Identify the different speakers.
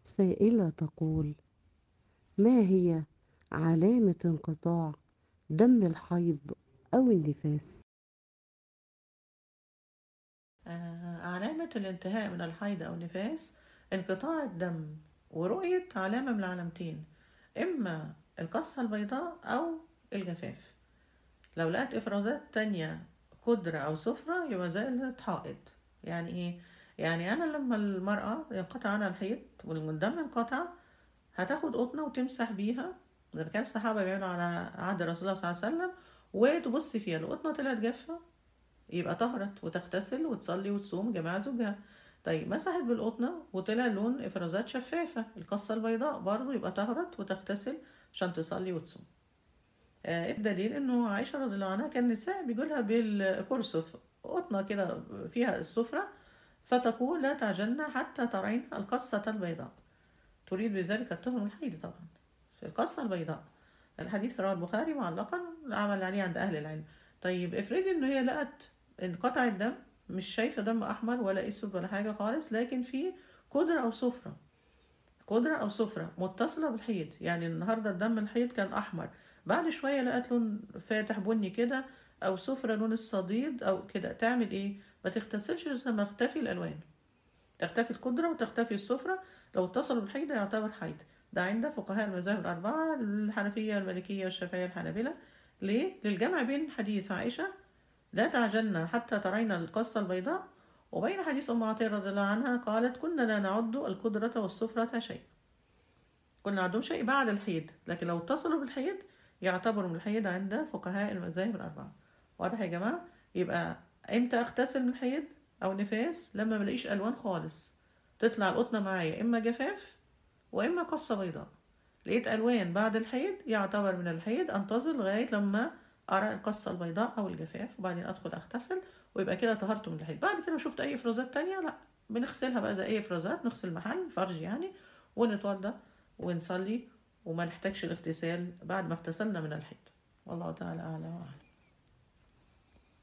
Speaker 1: سائلة تقول ما هي علامة انقطاع دم الحيض أو النفاس
Speaker 2: آه، علامة الانتهاء من الحيض أو النفاس انقطاع الدم ورؤية علامة من العلامتين إما القصة البيضاء أو الجفاف لو لقت إفرازات تانية قدرة أو صفرة يبقى زالت حائض يعني إيه؟ يعني أنا لما المرأة ينقطع عنها الحيض والدم انقطع هتاخد قطنة وتمسح بيها زي ما كان الصحابة بيعملوا على عهد رسول الله صلى الله عليه وسلم وتبص فيها القطنة طلعت جافة يبقى طهرت وتغتسل وتصلي وتصوم جماعة زوجها طيب مسحت بالقطنة وطلع لون إفرازات شفافة القصة البيضاء برضو يبقى طهرت وتغتسل عشان تصلي وتصوم آه الدليل انه عائشة رضي الله عنها كان النساء بيجولها بالكرسف قطنة كده فيها السفرة فتقول لا تعجلن حتى ترين القصة البيضاء تريد بذلك الطهر من الحيض طبعا في القصة البيضاء الحديث رواه البخاري معلقا عمل عليه عند أهل العلم طيب افرضي ان هي لقت انقطع الدم مش شايفة دم أحمر ولا أسود ولا حاجة خالص لكن في قدرة أو صفرة قدرة أو صفرة متصلة بالحيض يعني النهاردة الدم الحيض كان أحمر بعد شوية لقت لون فاتح بني كده أو صفرة لون الصديد أو كده تعمل إيه؟ ما تغتسلش لما تختفي الألوان تختفي القدرة وتختفي الصفرة لو اتصلوا بالحيض يعتبر حيض ده عند فقهاء المذاهب الأربعة الحنفية والمالكية والشافعية والحنابلة ليه؟ للجمع بين حديث عائشة لا تعجلن حتى ترين القصة البيضاء وبين حديث أم عطية رضي الله عنها قالت كنا لا نعد القدرة والصفرة شيء كنا نعدهم شيء بعد الحيض لكن لو اتصلوا بالحيض يعتبروا من الحيض عند فقهاء المذاهب الأربعة واضح يا جماعة يبقى امتى اغتسل من الحيض أو نفاس لما ملاقيش ألوان خالص تطلع القطنة معايا إما جفاف وإما قصة بيضاء لقيت ألوان بعد الحيض يعتبر من الحيض أنتظر لغاية لما أرى القصة البيضاء أو الجفاف وبعدين أدخل أغتسل ويبقى كده طهرت من الحيض بعد كده شفت أي إفرازات تانية لا بنغسلها بقى زي أي إفرازات نغسل محل فرج يعني ونتوضى ونصلي وما نحتاجش الاغتسال بعد ما اغتسلنا من الحيض والله تعالى أعلى وأعلم